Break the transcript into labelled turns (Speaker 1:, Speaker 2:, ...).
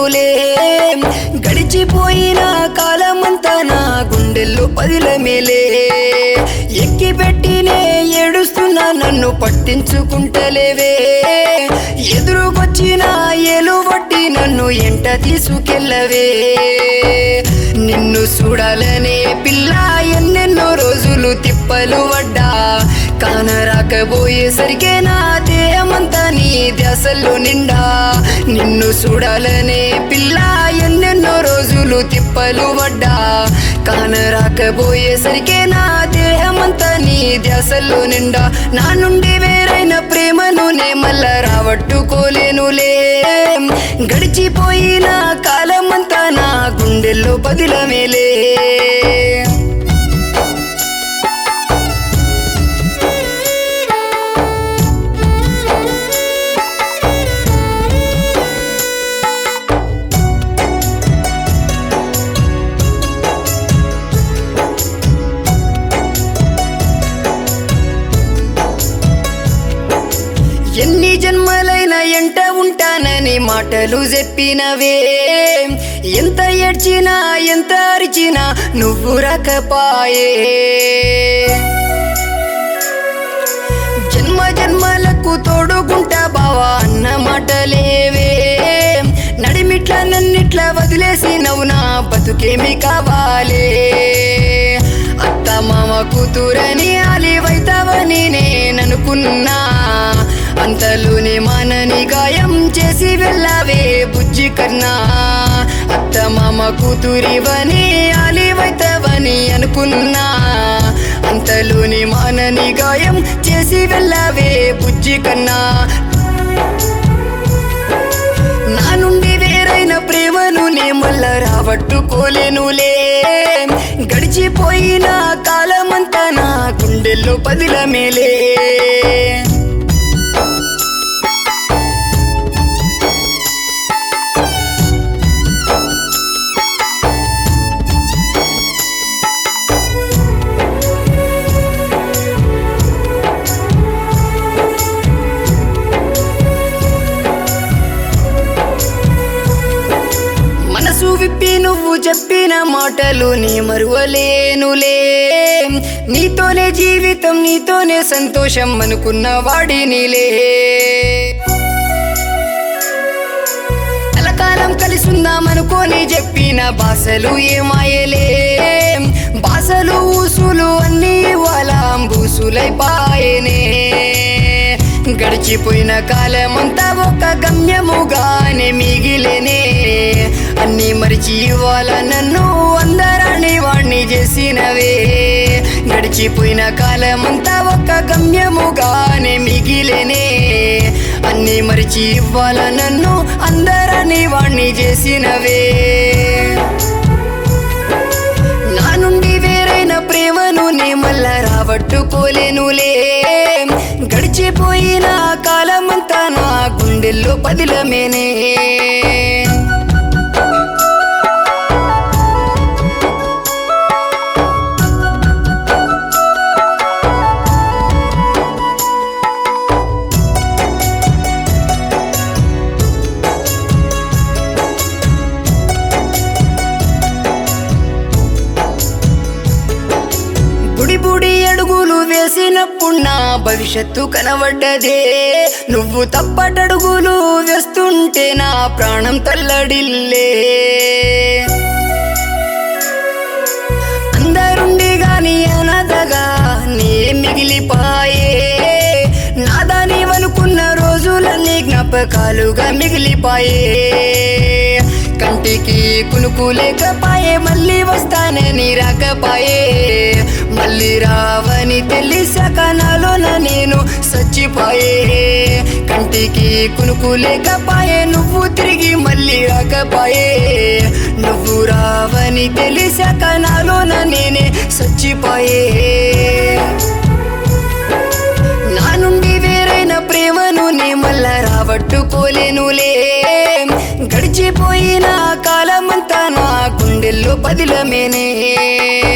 Speaker 1: తట్టుకోలేనులే గడిచిపోయిన కాలమంతా నా గుండెల్లో పదిల మేలే ఎక్కి పెట్టినే ఏడుస్తున్నా నన్ను పట్టించుకుంటలేవే ఎదురుకొచ్చిన ఏలు వట్టి నన్ను ఎంట తీసుకెళ్ళవే నిన్ను చూడాలనే పిల్ల ఎన్నెన్నో రోజులు తిప్పలు పడ్డా కానరాకపోయేసరికే నా దేహమంతా నీ దశలు నిండా నిన్ను చూడాలనే పిల్ల ఎన్నెన్నో రోజులు తిప్పలు పడ్డా కానరాకపోయేసరికే నా దేహమంతా నీ దశలు నిండా నా నుండి వేరైన ప్రేమను నే మళ్ళా రావట్టుకోలేనులే గడిచిపోయిన కాలమంతా నా గుండెల్లో పదిల మేలే ఎన్ని జన్మలైనా ఎంట ఉంటానని మాటలు చెప్పినవే ఎంత ఏడ్చినా ఎంత అరిచినా నువ్వు రకపాయే జన్మ జన్మలకు తోడుకుంటా బావా అన్న మాటలేవే నడిమిట్ల నన్నిట్లా వదిలేసి నవ్వు నా బతుకేమి కావాలే అత్త మామ కూతురని ఆలివైతావని నేననుకున్నా అంతలోనే మానని గాయం చేసి వెళ్ళావే బుజ్జి కన్నా అత్త మామ కూతురివని ఆలివైతావని అనుకున్నా అంతలోనే మానని గాయం చేసి వెళ్ళావే బుజ్జి కన్నా నా నుండి వేరైన ప్రేమను నే మళ్ళా రాబట్టుకోలేనులే గడిచిపోయిన కాలమంతా నా గుండెల్లో పదిల మేలే మనసు విప్పి నువ్వు చెప్పిన మాటలు నీ మరువలేనులే నీతోనే జీవితం నీతోనే సంతోషం అనుకున్న వాడినిలే కలకాలం కలిసి ఉందామనుకోని చెప్పిన భాషలు ఏమాయలే భాషలు ఊసులు అన్నీ వాళ్ళ బూసులైపాయనే గడిచిపోయిన కాలమంతా ఒక గమ్యముగానే మిగిలేనే అన్నీ మరిచి ఇవాళ నన్ను అందరాని వాణ్ణి చేసినవే గడిచిపోయిన కాలమంతా ఒక గమ్యముగానే మిగిలేనే అన్నీ మరిచి ఇవ్వాల నన్ను అందరాని వాణ్ణి చేసినవే నా నుండి వేరైన ప్రేమను నే మళ్ళా రాబట్టుకోలేనులే గడిచి గడిచిపోయిన కాలమంతా నా గుండెల్లో పదిలమేనే బుడి బుడి అడుగులు వేసినప్పుడు నా భవిష్యత్తు కనబడ్డదే నువ్వు తప్పటడుగులు వేస్తుంటే నా ప్రాణం తల్లడిల్లే అందరుండి గాని అనాథగా నీ మిగిలిపాయే నాదానివనుకున్న రోజులన్నీ జ్ఞాపకాలుగా మిగిలిపాయే కంటికి కునుకు లేకపాయే మళ్ళీ వస్తానని రాకపాయే మళ్ళీ రావని తెలిసాక నాలోన నేను సచ్చిపాయే కంటికి కునుకు లేకపాయే నువ్వు తిరిగి మళ్ళీ రాకపాయే నువ్వు రావని తెలిసాక నాలోన నేనే సచ్చిపాయే నా నుండి వేరైన ప్రేమను నే మళ్ళా రాబట్టుకోలేనులే గడిచిపోయిన కాలమంతా నా గుండెల్లో పదిలమేనే